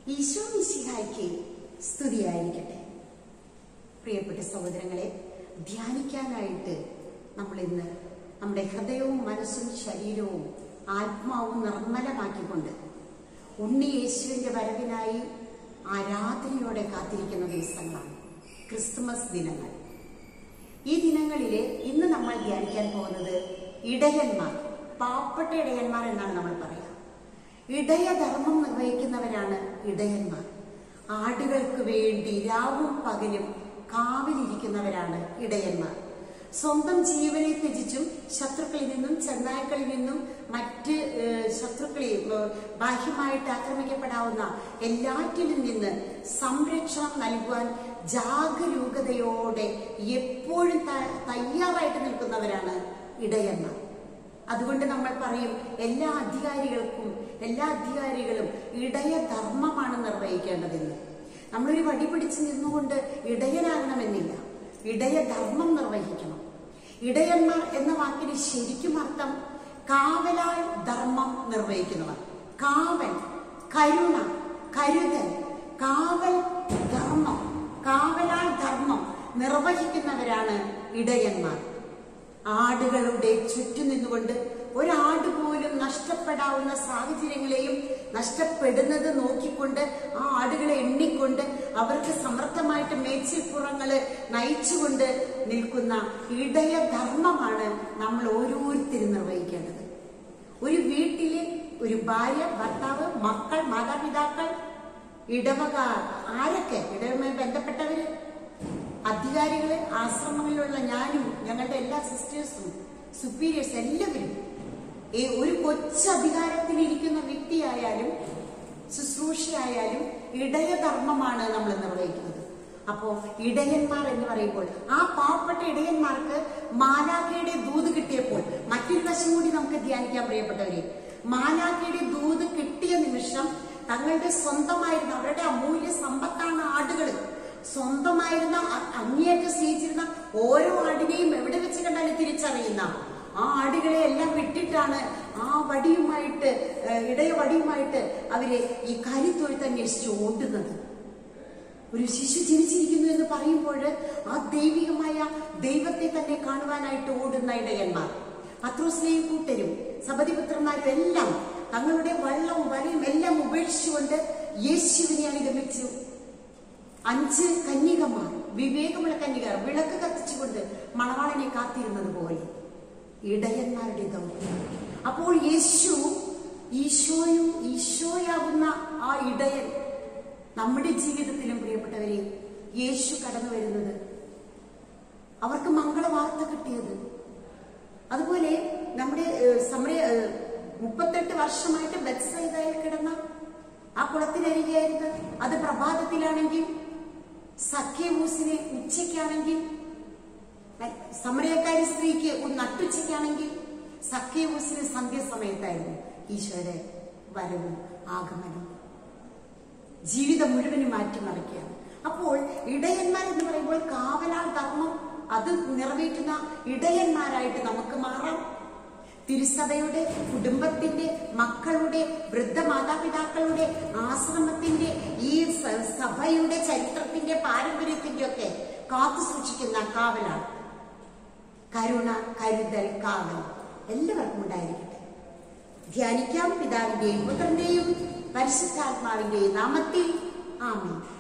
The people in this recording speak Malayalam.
ഈശോ മിശിഹായ്ക്ക് സ്തുതിയായിരിക്കട്ടെ പ്രിയപ്പെട്ട സഹോദരങ്ങളെ ധ്യാനിക്കാനായിട്ട് നമ്മൾ ഇന്ന് നമ്മുടെ ഹൃദയവും മനസ്സും ശരീരവും ആത്മാവും നിർമ്മലമാക്കിക്കൊണ്ട് ഉണ്ണി യേശുവിന്റെ വരവിനായി ആരാധനയോടെ കാത്തിരിക്കുന്ന ദിവസങ്ങളാണ് ക്രിസ്തുമസ് ദിനങ്ങൾ ഈ ദിനങ്ങളിലെ ഇന്ന് നമ്മൾ ധ്യാനിക്കാൻ പോകുന്നത് ഇടയന്മാർ പാവപ്പെട്ട ഇടയന്മാർ എന്നാണ് നമ്മൾ പറയുക ഇടയധർമ്മം നിർവഹിക്കുന്നവരാണ് ഇടയന്മാർ ആടുകൾക്ക് വേണ്ടി രാവും പകലും കാവിലിരിക്കുന്നവരാണ് ഇടയന്മാർ സ്വന്തം ജീവനെ ത്യജിച്ചും ശത്രുക്കളിൽ നിന്നും ചെന്നായ്ക്കളിൽ നിന്നും മറ്റ് ഏഹ്, ശത്രുക്കളെ ഏഹ്, ബാഹ്യമായിട്ട് ആക്രമിക്കപ്പെടാവുന്ന എല്ലാറ്റിലും നിന്ന് സംരക്ഷണം നൽകുവാൻ ജാഗരൂകതയോടെ എപ്പോഴും ത- തയ്യാറായിട്ട് നിൽക്കുന്നവരാണ് ഇടയന്മാർ അതുകൊണ്ട് നമ്മൾ പറയും എല്ലാ അധികാരികൾക്കും എല്ലാ അധികാരികളും ഇടയധർമ്മമാണ് നിർവഹിക്കേണ്ടതെന്ന് നമ്മളൊരു വടി പിടിച്ച് നിന്നുകൊണ്ട് ഇടയനാകണമെന്നില്ല ഇടയധർമ്മം നിർവഹിക്കണം ഇടയന്മാർ എന്ന വാക്കിന് ശരിക്കും അർത്ഥം കാവലാൽ ധർമ്മം നിർവഹിക്കുന്നവർ കാവൽ കരുണ കരുതൽ കാവൽ ധർമ്മം കാവലാൽ ധർമ്മം നിർവഹിക്കുന്നവരാണ് ഇടയന്മാർ ആടുകളുടെ ചുറ്റും നിന്നുകൊണ്ട് ഒരാട് പോലും നഷ്ടപ്പെടാവുന്ന സാഹചര്യങ്ങളെയും നഷ്ടപ്പെടുന്നത് നോക്കിക്കൊണ്ട് ആ ആടുകളെ എണ്ണിക്കൊണ്ട് അവർക്ക് സമർത്ഥമായിട്ട് മേച്ചിൽപ്പുറങ്ങള് നയിച്ചുകൊണ്ട് നിൽക്കുന്ന ഇടയധർമ്മമാണ് നമ്മൾ ഓരോരുത്തരും നിർവഹിക്കേണ്ടത് ഒരു വീട്ടിലെ ഒരു ഭാര്യ ഭർത്താവ് മക്കൾ മാതാപിതാക്കൾ ഇടവക ആരൊക്കെ ഇടവുമായി ബന്ധപ്പെട്ടവര് അധികാരികള് ആശ്രമങ്ങളിലുള്ള ഞാനും ഞങ്ങളുടെ എല്ലാ സിസ്റ്റേഴ്സും സുപ്പീരിയേഴ്സ് എല്ലാവരും ഈ ഒരു കൊച്ചധികാരത്തിൽ ഇരിക്കുന്ന വ്യക്തിയായാലും ശുശ്രൂഷയായാലും ഇടയധർമ്മമാണ് നമ്മൾ നിർവഹിക്കുന്നത് അപ്പോ ഇടയന്മാർ എന്ന് പറയുമ്പോൾ ആ പാവപ്പെട്ട ഇടയന്മാർക്ക് മാലാഖയുടെ ദൂത് കിട്ടിയപ്പോൾ മറ്റൊരു വശം കൂടി നമുക്ക് ധ്യാനിക്കാൻ പ്രിയപ്പെട്ടവരെ മാലാഖയുടെ ദൂത് കിട്ടിയ നിമിഷം തങ്ങളുടെ സ്വന്തമായിരുന്ന അവരുടെ അമൂല്യ സമ്പത്താണ് ആടുകൾ സ്വന്തമായിരുന്ന അ- അങ്ങേയറ്റം സ്നേഹിച്ചിരുന്ന ഓരോ ആടിനെയും എവിടെ വെച്ച് കണ്ടാലും തിരിച്ചറിയുന്ന ആ ആടുകളെ എല്ലാം വിട്ടിട്ടാണ് ആ വടിയുമായിട്ട് ഏഹ്, ഇടയ വടിയുമായിട്ട് അവര് ഈ കാര്യത്തൊഴുത്ത് അന്വേഷിച്ച് ഓടുന്നത് ഒരു ശിശു ജനിച്ചിരിക്കുന്നു എന്ന് പറയുമ്പോൾ ആ ദൈവികമായ ദൈവത്തെ തന്നെ കാണുവാനായിട്ട് ഓടുന്ന ഇടയന്മാർ പത്രോസ്നെയും കൂട്ടരും സബതിപുത്രന്മാരും എല്ലാം തങ്ങളുടെ വള്ളവും വലയും എല്ലാം ഉപേക്ഷിച്ചുകൊണ്ട് യേശുവിനെ അനുഗമിച്ചു അഞ്ച് കന്യകമാർ വിവേകമുള്ള കന്യകർ വിളക്ക് കത്തിച്ചുകൊണ്ട് മണവാളനെ കാത്തിരുന്നത് പോലെ ഇടയന്മാരുടെ ദൗത്യം അപ്പോൾ യേശു ഈശോയും ഈശോയാകുന്ന ആ ഇടയൻ നമ്മുടെ ജീവിതത്തിലും പ്രിയപ്പെട്ടവരെ യേശു കടന്നു വരുന്നത് അവർക്ക് മംഗളവാർത്ത കിട്ടിയത് അതുപോലെ നമ്മുടെ ഏഹ്, സമയ ഏഹ്, മുപ്പത്തെട്ട് വർഷമായിട്ട് ബെത്സൈദയിൽ കിടന്ന ആ കുളത്തിനരികെയായിരുന്നു അത് പ്രഭാതത്തിലാണെങ്കിൽ സഖ്യമൂസിനെ ഉച്ചയ്ക്കാണെങ്കിൽ സമരക്കാരി സ്ത്രീക്ക് ഒരു നട്ടുച്ചയ്ക്കാണെങ്കിൽ സഖ്യമൂസിന് സന്ധ്യാസമയത്തായിരുന്നു ഈശോയുടെ വരവും ആഗമനവും ജീവിതം മുഴുവനും മാറ്റിമറിക്കുകയാണ് അപ്പോൾ ഇടയന്മാർ എന്ന് പറയുമ്പോൾ കാവലാൾ ധർമ്മം അത് നിറവേറ്റുന്ന ഇടയന്മാരായിട്ട് നമുക്ക് മാറാം തിരുസഭയുടെ കുടുംബത്തിന്റെ മക്കളുടെ വൃദ്ധ മാതാപിതാക്കളുടെ ആശ്രമത്തിന്റെ ഈ സ- സഭയുടെ ചരിത്രത്തിന്റെ പാരമ്പര്യത്തിന്റെ ഒക്കെ കാത്തു സൂക്ഷിക്കുന്ന കാവലാണ് കരുണ കരുതൽ കാവൽ എല്ലാവർക്കും ഉണ്ടായിരിക്കട്ടെ ധ്യാനിക്കാം പിതാവിന്റെയും പുത്രന്റെയും പരിശുദ്ധാത്മാവിന്റെയും നാമത്തിൽ ആമേൻ